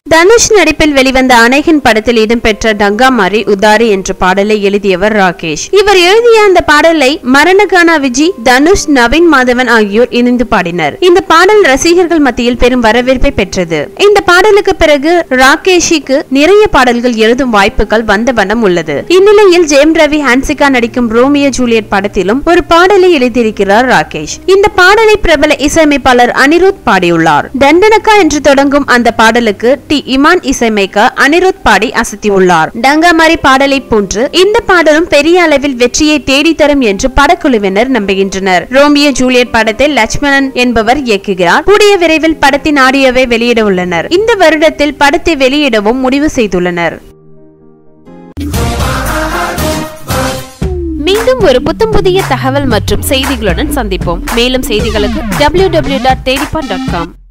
தனுஷ் நடிப்பில் வெளிவந்த அணைகின் படத்தில் இடம்பெற்ற டங்கா மாரி உதாரி என்ற பாடலை எழுதியவர் ராகேஷ் இவர் எழுதிய அந்த பாடலை மரணகானா விஜி தனுஷ் நவீன் மாதவன் ஆகியோர் இணைந்து பாடினர் இந்த பாடல் ரசிகர்கள் மத்தியில் பெரும் வரவேற்பை பெற்றது இந்த பாடலுக்கு பிறகு ராகேஷிக்கு நிறைய பாடல்கள் எழுதும் வாய்ப்புகள் வந்த வண்ணம் உள்ளது இந்நிலையில் ஜெயம் ரவி ஹான்சிகா நடிக்கும் ரோமியோ ஜூலியட் படத்திலும் ஒரு பாடலை எழுதியிருக்கிறார் ராகேஷ் இந்த பாடலை பிரபல இசையமைப்பாளர் அனிருத் பாடியுள்ளார் தண்டனக்கா என்று தொடங்கும் அந்த பாடலுக்கு டி இமான் இசையமைக்க அனிருத் பாடி அசத்தியுள்ளார் டங்காமாரி பாடலை போன்று இந்த பாடலும் பெரிய அளவில் வெற்றியை தேடித்தரும் என்று படக்குழுவினர் நம்புகின்றனர் ரோமியோ ஜூலியட் படத்தை லட்சுமணன் என்பவர் இயக்குகிறார் கூடிய விரைவில் படத்தின் ஆடியோவை வெளியிட உள்ளனர் இந்த வருடத்தில் படத்தை வெளியிடவும் முடிவு செய்துள்ளனர் மீண்டும் ஒரு புத்தம் புதிய தகவல் மற்றும் செய்திகளுடன் சந்திப்போம் மேலும் செய்திகளுக்கு www.தேடிப்பான்.com